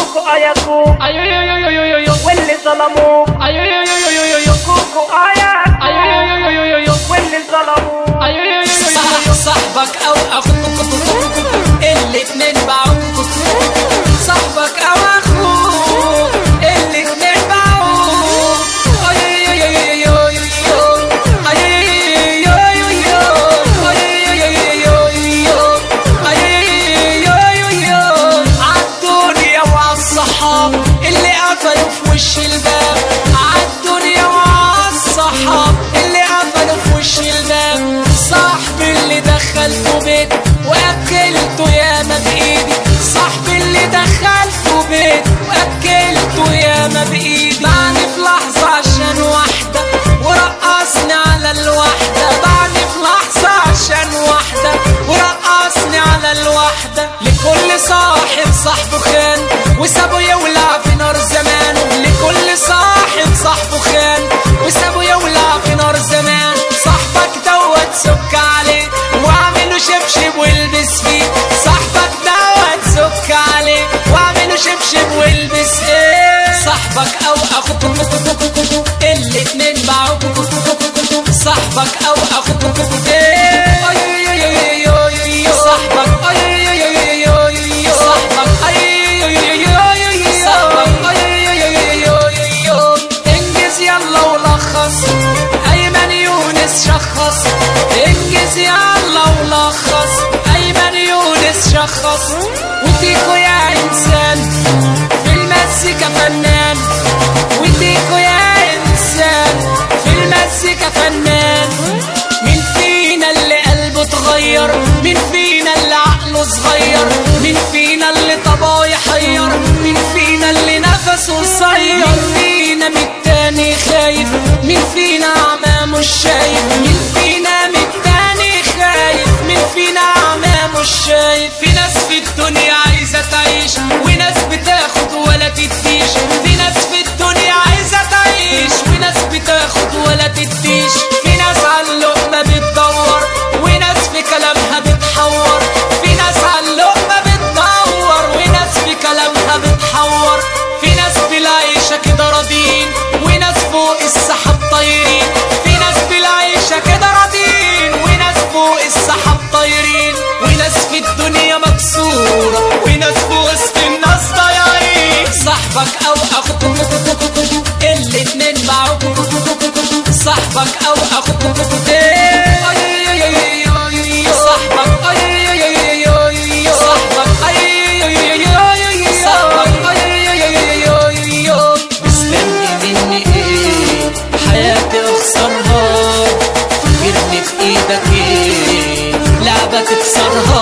كوكو ايا كوكو ايو يو يو يو يو يو واللي ظلموك ايو يو يو يو يو يو كوكو ايا ايو يو يو يو يو يو واللي ظلموك ايو يو يو يو يو صح صاحبك او اخوك الاتنين باعوك صاحبك او اخوك الاتنين باعوك أي أي أي أي أي أي أي أي أي أي أي أي عالدنيا وعالصحاب اللي قفلوا في وش الباب عالدنيا وعالصحاب اللي قفلوا في وش الباب صاحبي اللي دخلته بيت واكلته ياما بايدي صاحبي اللي دخلته بيت واكلته ياما بايدي بعد في لحظه عشان واحده ورقصني على الواحده بعد في لحظه عشان واحده ورقصني على الواحده لكل صاحب صاحبه خان وسابه يولع في نار زمانه لكل صاحب صاحبه خان وسابه يولع في نار زمان صاحبك دوت سك عليه واعمله شبشب والبس فيه صاحبك دوت سك عليه واعمله شبشب والبس ايه صاحبك او اخوك الاتنين باعوك صاحبك او اخوك ايه أي أي أي أي أي أي. صاحبك أي أي أي أي أي أي. صاحبك أي أي أي أي أي أي. صاحبك أي أي أي أي أي أي أي. انجز يلا ولخص ايمن يونس شخص انجز يلا ولخص ايمن يونس شخص وديكو يا انسان في المزيكا فنان وديكو يا انسان في المزيكا فنان مين فينا اللي قلبه اتغير مين فينا اللي عقله صغير مين فينا اللي طبعه يحير مين فينا اللي نفسه قصير مين فينا من التاني خايف مين فينا اعمى مش شايف مين فينا من التاني خايف مين فينا اعمى مش شايف في ناس في الدنيا عايزه تعيش وناس بتاخد ولا تديش في ناس في الدنيا عايزه تعيش وناس بتاخد ولا تديش في ناس على اللقمه بتدور وناس في كلامها بتحور في ناس على اللقمه بتدور وناس في كلامها بتحور في ناس بالعيشه كده راضيين وناس فوق السحاب طايرين في ناس بالعيشه كده راضيين وناس فوق السحاب طايرين وناس في الدنيا مكسوره وناس في وسط الناس ضايعين صاحبك او اخوك الاتنين معوك صاحبك او اخوك أي أي أي أي أي. صاحبك أي أي أي أي أي. صاحبك أي أي أي أي أي. صاحبك أي أي أي أي أي أي. مستني مني ايه حياتي اخسرها فكرني في ايدك ايه لعبة تكسرها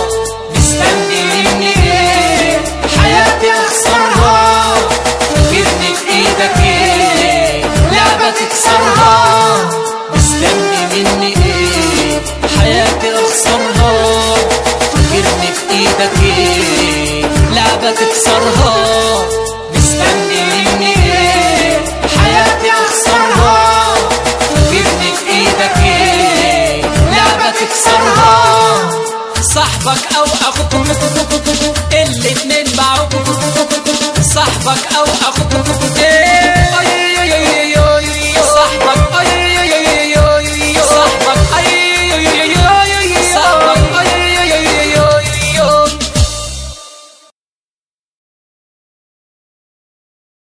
مستني مني ايه حياتي اخسرها فكرني في ايدك ايه لعبة تكسرها مستني مني ايه حياتي اخسرها فكرني في ايدك ايه لعبة تكسرها مستني مني ايه حياتي اخسرها فكرني في ايدك ايه لعبة تكسرها صاحبك او اخوك الاتنين باعوك صاحبك او اخوك